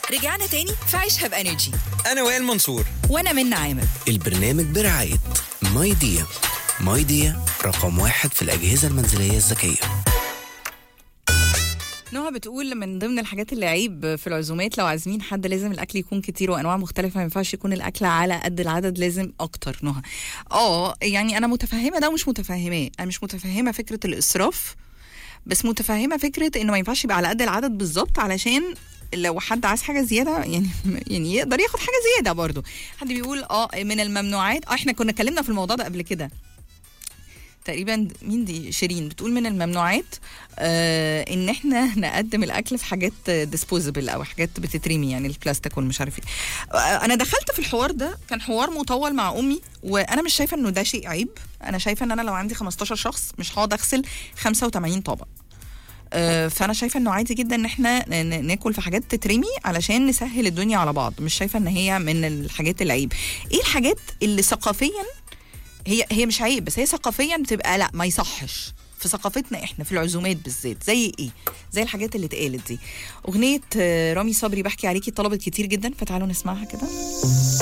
رجعنا تاني في عيشها بانرجي انا وائل منصور وانا من عامر البرنامج برعاية ماي ديا ماي ديا رقم واحد في الأجهزة المنزلية الذكية نهى بتقول من ضمن الحاجات اللي عيب في العزومات لو عازمين حد لازم الاكل يكون كتير وانواع مختلفه ما ينفعش يكون الاكل على قد العدد لازم اكتر نهى اه يعني انا متفهمه ده ومش متفهماه انا مش متفهمه فكره الاسراف بس متفهمه فكره انه ما ينفعش يبقى على قد العدد بالظبط علشان لو حد عايز حاجه زياده يعني يعني يقدر ياخد حاجه زياده برضو حد بيقول اه من الممنوعات اه احنا كنا اتكلمنا في الموضوع ده قبل كده تقريبا مين دي شيرين بتقول من الممنوعات آه ان احنا نقدم الاكل في حاجات ديسبوزبل او حاجات بتترمي يعني البلاستيك والمش عارف ايه آه انا دخلت في الحوار ده كان حوار مطول مع امي وانا مش شايفه انه ده شيء عيب انا شايفه ان انا لو عندي 15 شخص مش هقعد اغسل 85 طبق آه، فانا شايفه انه عادي جدا ان احنا ن- ناكل في حاجات تترمي علشان نسهل الدنيا على بعض مش شايفه ان هي من الحاجات العيب ايه الحاجات اللي ثقافيا هي هي مش عيب بس هي ثقافيا بتبقى لا ما يصحش في ثقافتنا احنا في العزومات بالذات زي ايه زي الحاجات اللي اتقالت دي اغنيه آه، رامي صبري بحكي عليكي طلبت كتير جدا فتعالوا نسمعها كده